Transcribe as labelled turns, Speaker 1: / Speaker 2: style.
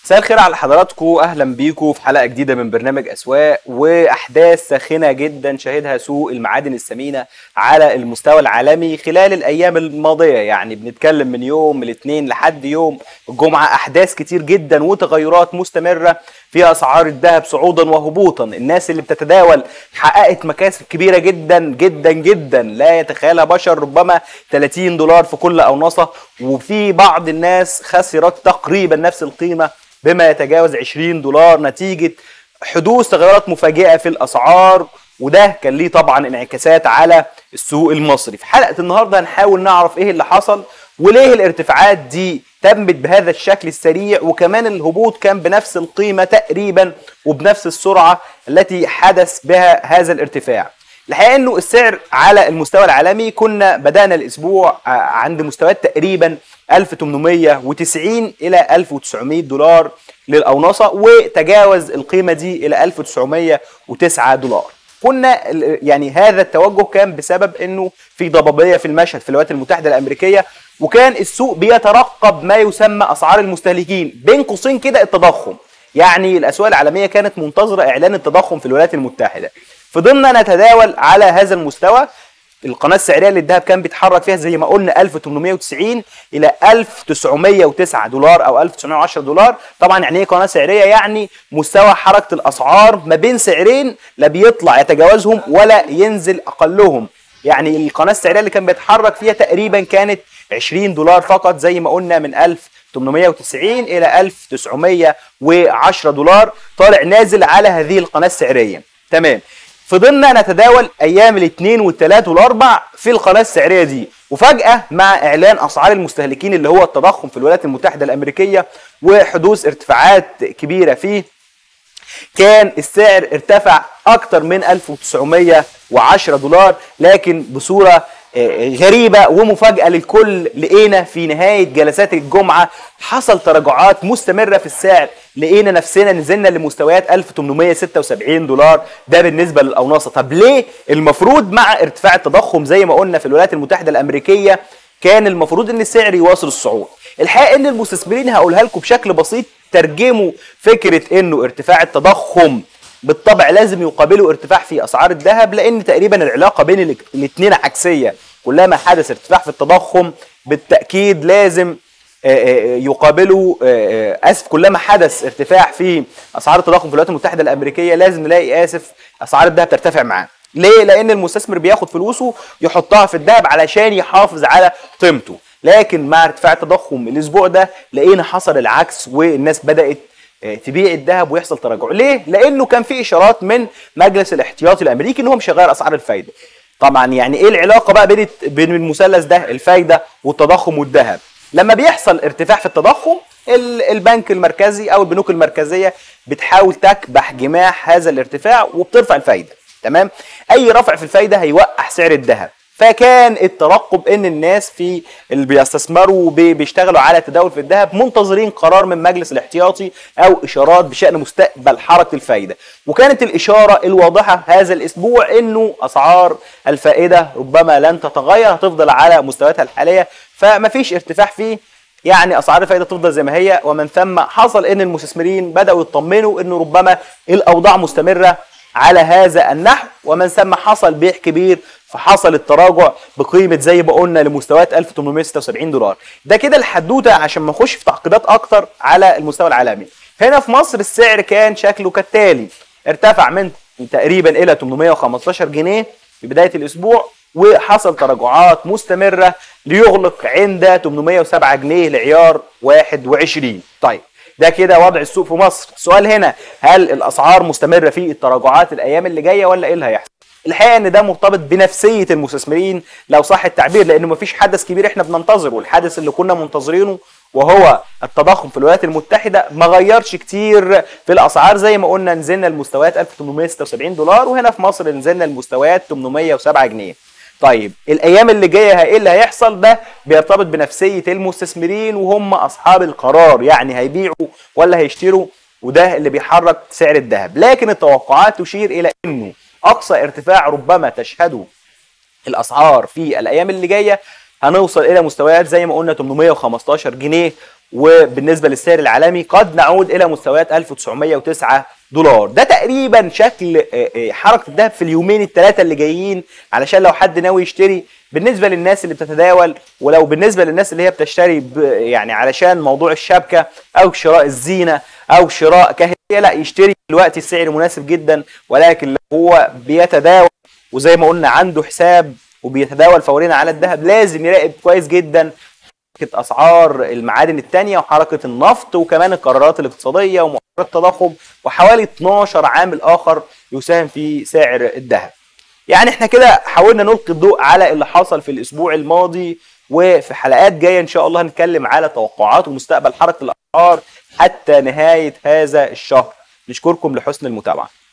Speaker 1: مساء الخير على حضراتكم اهلا بيكم في حلقه جديده من برنامج اسواق واحداث ساخنه جدا شهدها سوق المعادن الثمينه على المستوى العالمي خلال الايام الماضيه يعني بنتكلم من يوم الاثنين لحد يوم الجمعه احداث كتير جدا وتغيرات مستمره في اسعار الذهب صعودا وهبوطا الناس اللي بتتداول حققت مكاسب كبيره جدا جدا جدا لا يتخيلها بشر ربما 30 دولار في كل اونصه وفي بعض الناس خسرت تقريبا نفس القيمه بما يتجاوز 20 دولار نتيجه حدوث تغيرات مفاجئه في الاسعار وده كان ليه طبعا انعكاسات على السوق المصري في حلقه النهارده هنحاول نعرف ايه اللي حصل وليه الارتفاعات دي تمت بهذا الشكل السريع وكمان الهبوط كان بنفس القيمه تقريبا وبنفس السرعه التي حدث بها هذا الارتفاع الحقيقه انه السعر على المستوى العالمي كنا بدانا الاسبوع عند مستويات تقريبا 1890 الى 1900 دولار للاونصه وتجاوز القيمه دي الى 1909 دولار كنا يعني هذا التوجه كان بسبب انه في ضبابيه في المشهد في الولايات المتحده الامريكيه وكان السوق بيترقب ما يسمى اسعار المستهلكين بين قوسين كده التضخم يعني الاسواق العالميه كانت منتظره اعلان التضخم في الولايات المتحده فضلنا نتداول على هذا المستوى القناه السعريه للذهب كان بيتحرك فيها زي ما قلنا 1890 الى 1909 دولار او 1910 دولار طبعا يعني ايه قناه سعريه يعني مستوى حركه الاسعار ما بين سعرين لا بيطلع يتجاوزهم ولا ينزل اقلهم يعني القناه السعريه اللي كان بيتحرك فيها تقريبا كانت 20 دولار فقط زي ما قلنا من 1890 الى 1910 دولار طالع نازل على هذه القناه السعريه تمام فضلنا نتداول ايام الاثنين والثلاث والاربع في القناه السعريه دي وفجاه مع اعلان اسعار المستهلكين اللي هو التضخم في الولايات المتحده الامريكيه وحدوث ارتفاعات كبيره فيه كان السعر ارتفع اكتر من 1910 دولار لكن بصوره غريبه ومفاجاه للكل لقينا في نهايه جلسات الجمعه حصل تراجعات مستمره في السعر لقينا نفسنا نزلنا لمستويات 1876 دولار ده بالنسبه للاونصه طب ليه المفروض مع ارتفاع التضخم زي ما قلنا في الولايات المتحده الامريكيه كان المفروض ان السعر يواصل الصعود الحقيقه ان المستثمرين هقولها لكم بشكل بسيط ترجموا فكره انه ارتفاع التضخم بالطبع لازم يقابله ارتفاع في اسعار الذهب لان تقريبا العلاقه بين الاثنين عكسيه كلما حدث ارتفاع في التضخم بالتاكيد لازم يقابله اسف كلما حدث ارتفاع في اسعار التضخم في الولايات المتحده الامريكيه لازم نلاقي اسف اسعار الذهب ترتفع معاه ليه لان المستثمر بياخد فلوسه يحطها في الذهب علشان يحافظ على قيمته لكن مع ارتفاع التضخم الاسبوع ده لقينا حصل العكس والناس بدات تبيع الذهب ويحصل تراجع ليه لانه كان في اشارات من مجلس الاحتياطي الامريكي ان هو مش هيغير اسعار الفايده طبعا يعني ايه العلاقه بقى بين بين المثلث ده الفايده والتضخم والذهب لما بيحصل ارتفاع في التضخم البنك المركزي او البنوك المركزيه بتحاول تكبح جماح هذا الارتفاع وبترفع الفايده تمام اي رفع في الفايده هيوقع سعر الذهب فكان الترقب ان الناس في اللي بيستثمروا بيشتغلوا على تداول في الذهب منتظرين قرار من مجلس الاحتياطي او اشارات بشان مستقبل حركه الفايده وكانت الاشاره الواضحه هذا الاسبوع انه اسعار الفائده ربما لن تتغير هتفضل على مستوياتها الحاليه فما فيش ارتفاع فيه يعني اسعار الفائده تفضل زي ما هي ومن ثم حصل ان المستثمرين بداوا يطمنوا انه ربما الاوضاع مستمره على هذا النحو ومن ثم حصل بيع كبير فحصل التراجع بقيمه زي ما قلنا لمستويات 1876 دولار ده كده الحدوته عشان ما نخش في تعقيدات اكتر على المستوى العالمي هنا في مصر السعر كان شكله كالتالي ارتفع من تقريبا الى 815 جنيه في بدايه الاسبوع وحصل تراجعات مستمره ليغلق عند 807 جنيه لعيار 21 طيب ده كده وضع السوق في مصر السؤال هنا هل الاسعار مستمره في التراجعات الايام اللي جايه ولا ايه اللي هيحصل الحقيقه ان ده مرتبط بنفسيه المستثمرين لو صح التعبير لانه مفيش حدث كبير احنا بننتظره الحدث اللي كنا منتظرينه وهو التضخم في الولايات المتحده ما غيرش كتير في الاسعار زي ما قلنا نزلنا لمستويات 1876 دولار وهنا في مصر نزلنا لمستويات 807 جنيه طيب الايام اللي جايه ايه اللي هيحصل ده بيرتبط بنفسيه المستثمرين وهم اصحاب القرار يعني هيبيعوا ولا هيشتروا وده اللي بيحرك سعر الذهب لكن التوقعات تشير الى انه اقصى ارتفاع ربما تشهده الاسعار في الايام اللي جايه هنوصل الى مستويات زي ما قلنا 815 جنيه وبالنسبه للسعر العالمي قد نعود الى مستويات 1909 دولار ده تقريبا شكل آه، آه، حركه الذهب في اليومين الثلاثه اللي جايين علشان لو حد ناوي يشتري بالنسبه للناس اللي بتتداول ولو بالنسبه للناس اللي هي بتشتري ب- يعني علشان موضوع الشبكه او شراء الزينه او شراء كهديه لا يشتري دلوقتي السعر مناسب جدا ولكن لو هو بيتداول وزي ما قلنا عنده حساب وبيتداول فوريا على الذهب لازم يراقب كويس جدا حركه اسعار المعادن التانية وحركه النفط وكمان القرارات الاقتصاديه ومؤشرات التضخم وحوالي 12 عامل اخر يساهم في سعر الذهب. يعني احنا كده حاولنا نلقي الضوء على اللي حصل في الاسبوع الماضي وفي حلقات جايه ان شاء الله هنتكلم على توقعات ومستقبل حركه الاسعار حتى نهايه هذا الشهر. نشكركم لحسن المتابعه.